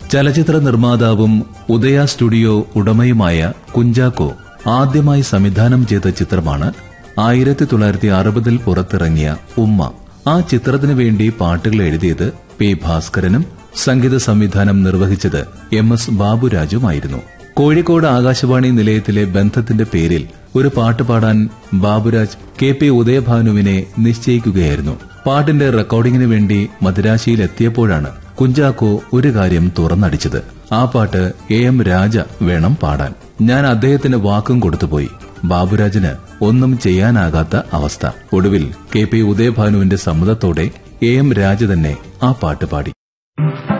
ചലച്ചിത്ര നിർമ്മാതാവും ഉദയ സ്റ്റുഡിയോ ഉടമയുമായ കുഞ്ചാക്കോ ആദ്യമായി സംവിധാനം ചെയ്ത ചിത്രമാണ് ആയിരത്തി തൊള്ളായിരത്തി അറുപതിൽ പുറത്തിറങ്ങിയ ഉമ്മ ആ ചിത്രത്തിനു വേണ്ടി പാട്ടുകൾ എഴുതിയത് പി ഭാസ്കരനും സംഗീത സംവിധാനം നിർവഹിച്ചത് എം എസ് ബാബുരാജുമായിരുന്നു കോഴിക്കോട് ആകാശവാണി നിലയത്തിലെ ബന്ധത്തിന്റെ പേരിൽ ഒരു പാട്ട് പാടാൻ ബാബുരാജ് കെ പി ഉദയഭാനുവിനെ നിശ്ചയിക്കുകയായിരുന്നു പാട്ടിന്റെ റെക്കോർഡിംഗിന് വേണ്ടി മദിരാശിയിൽ എത്തിയപ്പോഴാണ് കുഞ്ചാക്കോ ഒരു കാര്യം തുറന്നടിച്ചത് ആ പാട്ട് എ എം രാജ വേണം പാടാൻ ഞാൻ അദ്ദേഹത്തിന് വാക്കും കൊടുത്തുപോയി ബാബുരാജിന് ഒന്നും ചെയ്യാനാകാത്ത അവസ്ഥ ഒടുവിൽ കെ പി ഉദയഭാനുവിന്റെ സമ്മതത്തോടെ എ എം രാജ തന്നെ ആ പാട്ട് പാടി